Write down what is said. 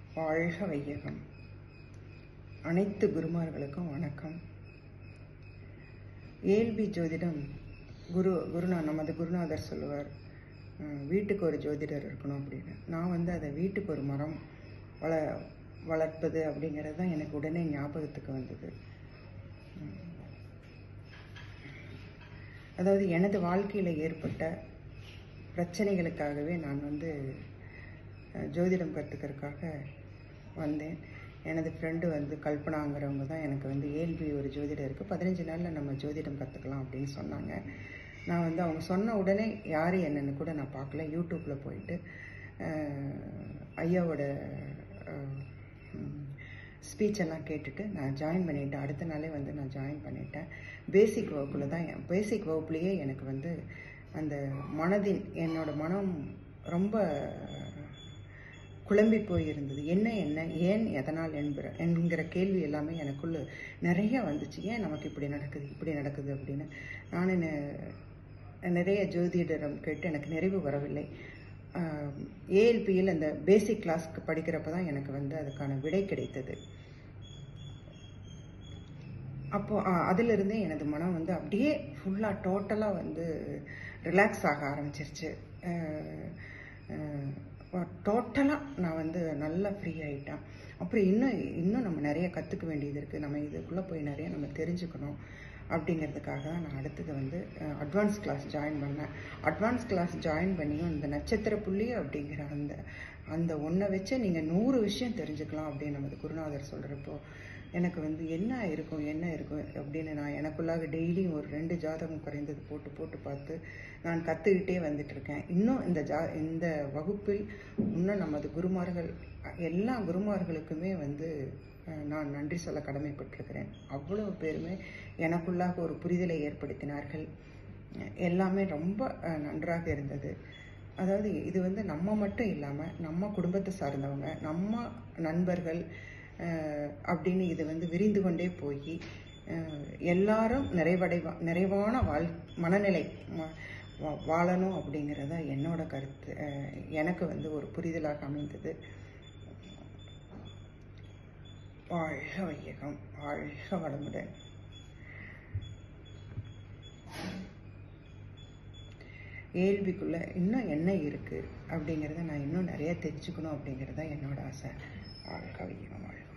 வாழ்க வையகம் அனைத்து குருமார்களுக்கும் வணக்கம் ஏல்பி ஜோதிடம் குரு குருநா நமது குருநாதர் சொல்லுவார் அஹ், வீட்டுக்கு ஒரு ஜோதிடர் இருக்கணும் அப்படின்னு நான் வந்து அதை வீட்டுக்கு ஒரு மரம் வள வளர்ப்பது அப்படிங்கிறது தான் எனக்கு உடனே ஞாபகத்துக்கு வந்தது உம். அதாவது எனது வாழ்க்கையில் ஏற்பட்ட பிரச்சனைகளுக்காகவே நான் வந்து அஹ், ஜோதிடம் கற்றுக்கிறதுக்காக வந்தேன் எனது ஃப்ரெண்டு வந்து கல்பனாங்கிறவங்க தான் எனக்கு வந்து ஏல்பி ஒரு ஜோதிடம் இருக்குது பதினஞ்சு நாளில் நம்ம ஜோதிடம் கற்றுக்கலாம் அப்படின்னு சொன்னாங்க நான் வந்து அவங்க சொன்ன உடனே யார் என்னன்னு கூட நான் பார்க்கல யூடியூப்பில் போயிட்டு அஹ், ஐயாவோட ஸ்பீச் எல்லாம் கேட்டுட்டு நான் ஜாயின் பண்ணிட்டேன் அடுத்த நாளே வந்து நான் ஜாயின் பண்ணிட்டேன் பேசிக் வகுப்பில் தான் பேசிக் வகுப்புலேயே எனக்கு வந்து அந்த மனதின் என்னோட மனம் ரொம்ப குழம்பி போயிருந்தது என்ன என்ன ஏன் எதனால் என்கிற என்கிற கேள்வி எல்லாமே எனக்குள்ள நிறைய வந்துச்சு ஏன் நமக்கு இப்படி நடக்குது இப்படி நடக்குது அப்படின்னு நான் நெ- நிறைய ஜோதிடரம் கேட்டு எனக்கு நிறைவு வரவில்லை ஏஎல்பியில் அந்த பேசிக் கிளாஸ்க்கு படிக்கிறப்ப தான் எனக்கு வந்து அதுக்கான விடை கிடைத்தது அப்போ ஆ, அதிலிருந்தே எனது மனம் வந்து அப்படியே ஃபுல்லாக டோட்டலாக வந்து ரிலாக்ஸ் ஆக ஆரம்பிச்சிருச்சு டோட்டலாக நான் வந்து நல்லா ஃப்ரீ ஆகிட்டேன் அப்புறம் இன்னும் இன்னும் நம்ம நிறைய கற்றுக்க வேண்டியது இருக்குது நம்ம இதுக்குள்ளே போய் நிறைய நம்ம தெரிஞ்சுக்கணும் அப்படிங்கிறதுக்காக தான் நான் அடுத்தது வந்து அட்வான்ஸ் கிளாஸ் ஜாயின் பண்ணேன் அட்வான்ஸ் கிளாஸ் ஜாயின் பண்ணியும் இந்த நட்சத்திர புள்ளி அப்படிங்கிற அந்த அந்த ஒன்றை வச்சு நீங்கள் நூறு விஷயம் தெரிஞ்சுக்கலாம் அப்படின்னு நமது குருநாதர் சொல்கிறப்போ எனக்கு வந்து என்ன இருக்கும் என்ன இருக்கும் அப்படின்னு நான் எனக்குள்ளாக டெய்லியும் ஒரு ரெண்டு ஜாதகம் குறைந்தது போட்டு போட்டு பார்த்து நான் கற்றுக்கிட்டே வந்துட்டு இருக்கேன் இன்னும் இந்த ஜா இந்த வகுப்பில் இன்னும் நமது குருமார்கள் எல்லா குருமார்களுக்குமே வந்து அஹ், நான் நன்றி சொல்ல கடமைப்பட்டிருக்கிறேன் அவ்வளவு பேருமே எனக்குள்ளாக ஒரு புரிதலை ஏற்படுத்தினார்கள் அஹ், எல்லாமே ரொம்ப அஹ், நன்றாக இருந்தது அதாவது இது வந்து நம்ம மட்டும் இல்லாமல் நம்ம குடும்பத்தை சார்ந்தவங்க நம்ம நண்பர்கள் அஹ், அப்படின்னு இது வந்து விரிந்து கொண்டே போய் அஹ், எல்லாரும் நிறைவடைவா நிறைவான வாழ் மனநிலை ம- வா- வாழணும் அப்படிங்கிறத என்னோட கருத்து அஹ், எனக்கு வந்து ஒரு புரிதலாக அமைந்தது வாழ்க வையகம் வாழ்க வளமுடன் ஏழ்விக்குள்ள இன்னும் என்ன இருக்கு அப்படிங்கிறத நான் இன்னும் நிறைய தெரிஞ்சுக்கணும் அப்படிங்கிறது தான் என்னோட ஆசை வாழ்க வையகம் வாழ்க